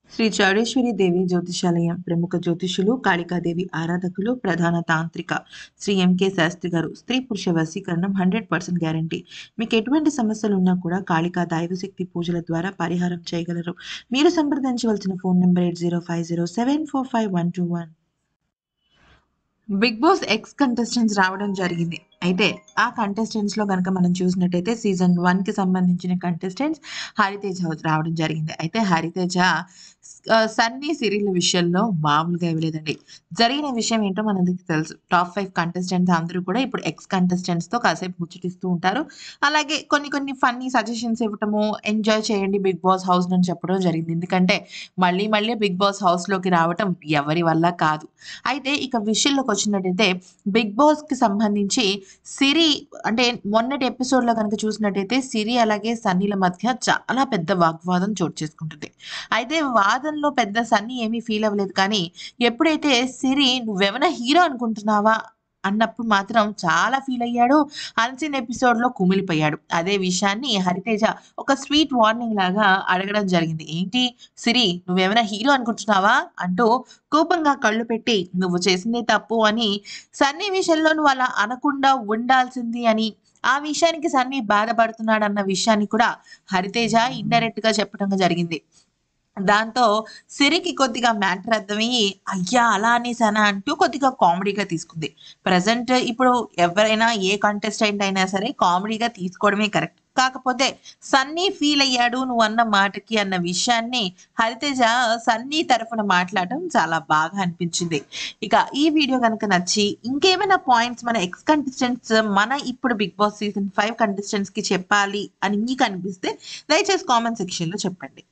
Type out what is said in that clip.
శ్రీ చౌడేశ్వరి దేవి జ్యోతిషాలయం ప్రముఖ జ్యోతిషులు కాళికాదేవి ఆరాధకులు ప్రధాన తాంత్రిక శ్రీ ఎంకే శాస్త్రి గారు స్త్రీ పురుష వశీకరణం హండ్రెడ్ పర్సెంట్ గ్యారంటీ మీకు ఎటువంటి సమస్యలు ఉన్నా కూడా కాళికా దైవశక్తి పూజల ద్వారా పరిహారం చేయగలరు మీరు సంప్రదించవలసిన phone number eight zero five zero seven four five one two one Bigg Boss ex contestants రావడం జరిగింది అయితే ఆ కంటెస్టెంట్స్ లో కనుక మనం చూసినట్టయితే సీజన్ వన్ కి సంబంధించిన కంటెస్టెంట్స్ హరితేజ రావడం జరిగింది అయితే హరితేజ ఆ, సన్నీ సిరీల విషయంలో మామూలుగా ఇవ్వలేదండి జరిగిన విషయం ఏంటో మనకి తెలుసు టాప్ ఫైవ్ కంటెస్టెంట్స్ అందరూ కూడా ఇప్పుడు ఎక్స్ కంటెస్టెంట్స్ తో కాసేపు ముచ్చటిస్తూ ఉంటారు అలాగే కొన్ని కొన్ని ఫన్నీ సజెషన్స్ ఇవ్వటము ఎంజాయ్ చేయండి బిగ్ బాస్ హౌస్ అని చెప్పడం జరిగింది ఎందుకంటే మళ్ళీ మళ్ళీ బిగ్ బాస్ హౌస్ లోకి రావటం ఎవరి వల్ల కాదు అయితే ఇక విషయంలోకి వచ్చినట్టయితే బిగ్ బాస్ కి సంబంధించి సిరి అంటే మొన్నటి ఎపిసోడ్ లో కనుక చూసినట్టయితే సిరి అలాగే సన్నీల మధ్య చాలా పెద్ద వాగ్వాదం చోటు చేసుకుంటుంది అయితే వాదనలో పెద్ద సన్నీ ఏమీ ఫీల్ అవ్వలేదు కానీ ఎప్పుడైతే సిరి నువ్వేమైనా హీరో అనుకుంటున్నావా అన్నప్పుడు మాత్రం చాలా ఫీల్ అయ్యాడు అన్సీన్ ఎపిసోడ్ లో కుమిలిపోయాడు అదే విషయాన్ని హరితేజ ఒక స్వీట్ వార్నింగ్ లాగా అడగడం జరిగింది ఏంటి సిరి నువ్వేమైనా హీరో అనుకుంటున్నావా అంటూ కోపంగా కళ్ళు పెట్టి నువ్వు చేసిందే తప్పు అని సన్నీ విషయంలో నువ్వు అలా అనకుండా ఉండాల్సింది అని ఆ విషయానికి సన్నీ బాధపడుతున్నాడు అన్న విషయాన్ని కూడా హరితేజ ఇండైరెక్ట్ గా చెప్పడం జరిగింది దాంతో సిరికి కొద్దిగా మ్యాటర్ అర్థమయ్యి అయ్యా అలా అనేసానా అంటూ కొద్దిగా కామెడీగా తీసుకుంది ప్రజెంట్ ఇప్పుడు ఎవరైనా ఏ కంటెస్టెంట్ అయినా సరే కామెడీగా తీసుకోవడమే కరెక్ట్ కాకపోతే సన్నీ ఫీల్ అయ్యాడు నువ్వు అన్న మాటకి అన్న విషయాన్ని హరితేజ సన్నీ తరఫున మాట్లాడడం చాలా బాగా అనిపించింది ఇక ఈ వీడియో కనుక నచ్చి ఇంకేమైనా పాయింట్స్ మన ఎక్స్ కంటెస్టెంట్స్ మన ఇప్పుడు Bigg Boss season five contestants కి చెప్పాలి అని మీకు అనిపిస్తే దయచేసి కామెంట్ సెక్షన్ లో చెప్పండి